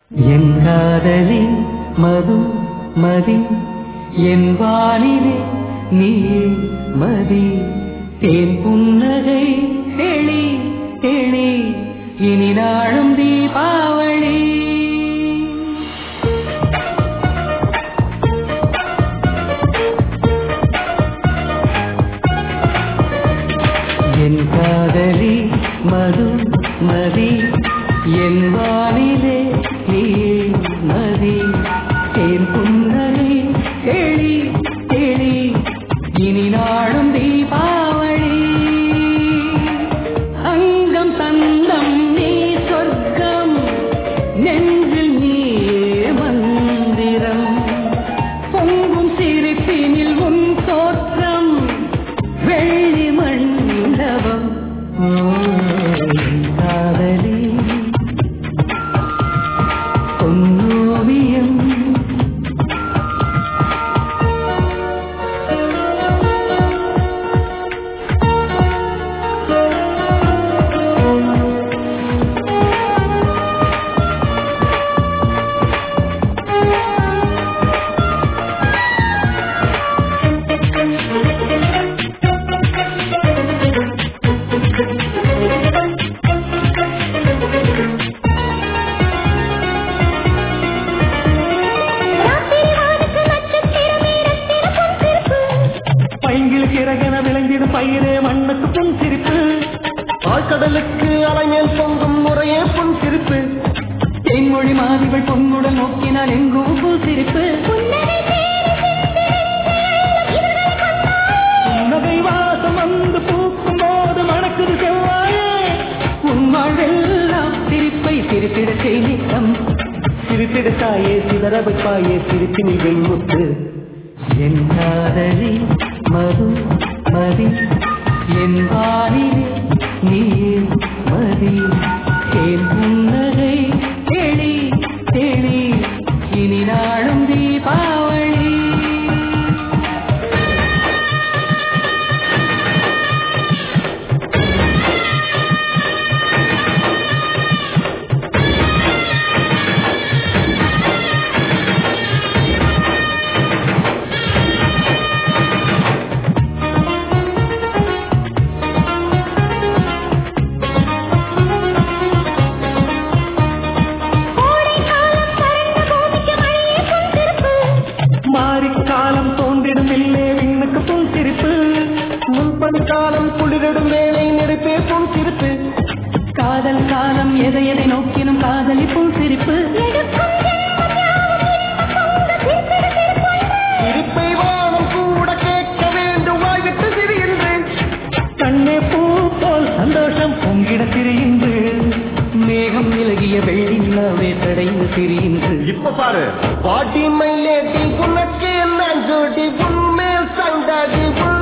என் காதலி மது மதி என் வானிலே நீ மதி தேன் புன்னகை தெளி தெளி இனி நாளும் தீபாவளி என் காதலி மது மதி என் வானிலே நீ மதி தேன் புன்னகை தெளி தெளி இனி நாளும் தீபாவளி அங்கம் தந்தம் நீ சொர்க்கம் நெஞ்சில் நீ மந்திரம் பொங்கும் சிரிப்பினில் உன் தோற்றம் வெள்ளி மண்டபம் ஓ, காதலி பொன்னோவியம் பைங்கில் கிறகென விளைந்திடும் பயிரே மண்ணுக்கு புன் சிரிப்பு ஆழ்கடலுக்கு அலைமேல் பொங்கும் முறையே புன் சிரிப்பு தேன்மொழி மாதிகள் பொன்னுடன் நோக்கினால் எங்கும் புன் சிரிப்பு புன்னகை வாசம் வந்து பூக்கும் போது மணக்குது செவ்வாயே உன்மாழெல்லாம் சிரிப்பை சிரித்திட செய்திட்டம் சிரித்திட தாயே சிதற வைப்பாயே சிரிப்பினில் வெண்முத்து என் காதலி மது மதி என் வானிலே நீ மதி என் புன்னகை தெளி தெளி இனி நாளும் தீபாவளி மாறிக்காலம் தோன்றிடும் இல்லே விண்ணுக்கு புன் சிரிப்பு முன்பணி காலம் குளிரிடும் வேலை நெருப்பே புன் சிரிப்பு காதல் காலம் எதை எதை நோக்கினும் காதலி புன் சிரிப்பு சிரிப்பை வானம் கூட கேட்க வேண்டும் வாய்விட்டு சிரிகின்றேன் கண்ணே பூ போல் சந்தோஷம் பொங்கிட சிரியின்று மேகம் விலகிய வெள்ளி நிலாவே தடைந்து சிரியின்று இப்ப பாரு பாட்டி மைலேட்டி உனக்கு என்ன ஜோடி உண்மையில் சண்டாடி உன்